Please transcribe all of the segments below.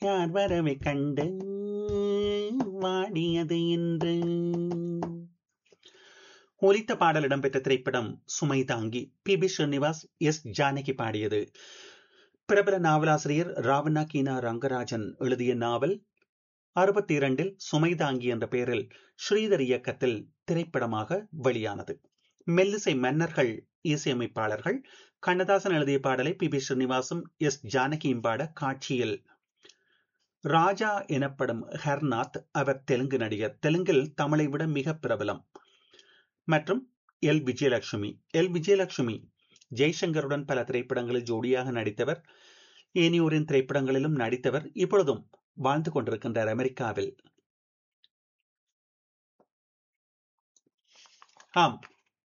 யார் வரவை கண்டு வாடியது என்று ஒலித்த பாடல் இடம்பெற்ற திரைப்படம் Sumai Thangi P B Srinivas S Janaki பாடியது பிரபல நாவலாசிரியர் ராவணா கீனா ரங்கராஜன் எழுதிய நாவல் அறுபத்தி இரண்டில் சுமைதாங்கி என்ற பெயரில் ஸ்ரீதர் இயக்கத்தில் திரைப்படமாக வெளியானது மெல்லிசை மன்னர்கள் இசையமைப்பாளர்கள் கண்ணதாசன் எழுதிய பாடலை பி பி ஸ்ரீனிவாசும் எஸ் ஜானகியும் பாட காட்சியில் ராஜா எனப்படும் ஹர்நாத் அவர் தெலுங்கு நடிகர் தெலுங்கில் தமிழை விட மிக பிரபலம் மற்றும் எல் விஜயலட்சுமி எல் விஜயலட்சுமி ஜெய்சங்கருடன் பல திரைப்படங்களில் ஜோடியாக நடித்தவர் ஏனியோரின் திரைப்படங்களிலும் நடித்தவர் இப்பொழுதும் வாழ்ந்து கொண்டிருக்கின்றார் அமெரிக்காவில் ஆம்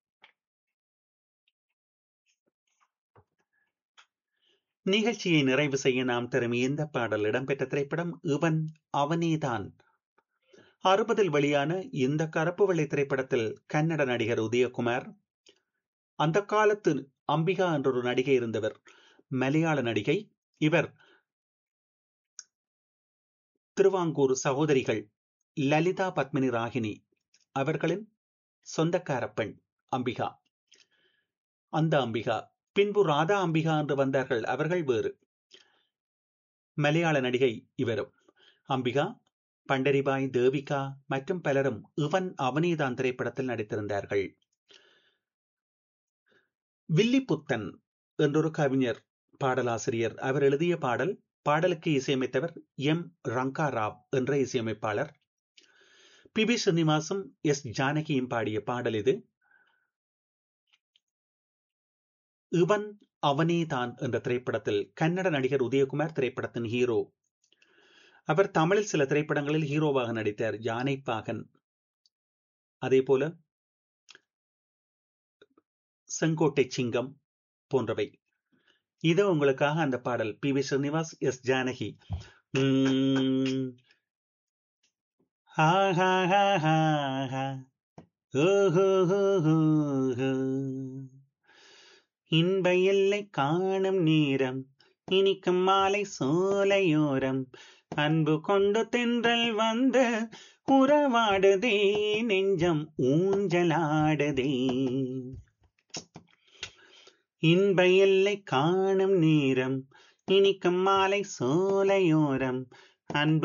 நிகழ்ச்சியை நிறைவு செய்ய நாம் தரும் இந்த பாடல் இடம்பெற்ற திரைப்படம் இவன் அவனேதான் அறுபதில் வெளியான இந்த கருப்பு வெள்ளை திரைப்படத்தில் கன்னட நடிகர் உதயகுமார் அந்த காலத்து அம்பிகா என்ற ஒரு நடிகை இருந்தவர் மலையாள நடிகை இவர் திருவாங்கூர் சகோதரிகள் லலிதா பத்மினி ராகினி அவர்களின் சொந்தக்கார பெண் அம்பிகா அந்த அம்பிகா பின்பு ராதா அம்பிகா என்று வந்தார்கள் அவர்கள் வேறு மலையாள நடிகை இவரும் அம்பிகா பண்டரிபாய் தேவிகா மற்றும் பலரும் இவன் அவனேதான் திரைப்படத்தில் நடித்திருந்தார்கள் வில்லிபுத்தன் என்றொரு கவிஞர் பாடலாசிரியர் அவர் எழுதிய பாடல் பாடலுக்கு இசையமைத்தவர் எம் ரங்கா ராவ் என்ற இசையமைப்பாளர் பி பி ஸ்ரீனிவாசும் எஸ் ஜானகியும் பாடிய பாடல் இது இவன் அவனே தான் என்ற திரைப்படத்தில் கன்னட நடிகர் உதயகுமார் திரைப்படத்தின் ஹீரோ அவர் தமிழில் சில திரைப்படங்களில் ஹீரோவாக நடித்தார் யானை பாகன் அதே போல செங்கோட்டை சிங்கம் போன்றவை இது உங்களுக்காக அந்த பாடல் P V Srinivas S Janaki இன்ப எல்லை காணும் நேரம் இனிக்கும் மாலை சோலையோரம் அன்பு கொண்டு தென்றல் வந்து உறவாடுதே நெஞ்சம் ஊஞ்சலாடுதே இன்ப எல்லை காணும் நேரம் இனிக்கும் மாலை சோலையோரம் அன்பு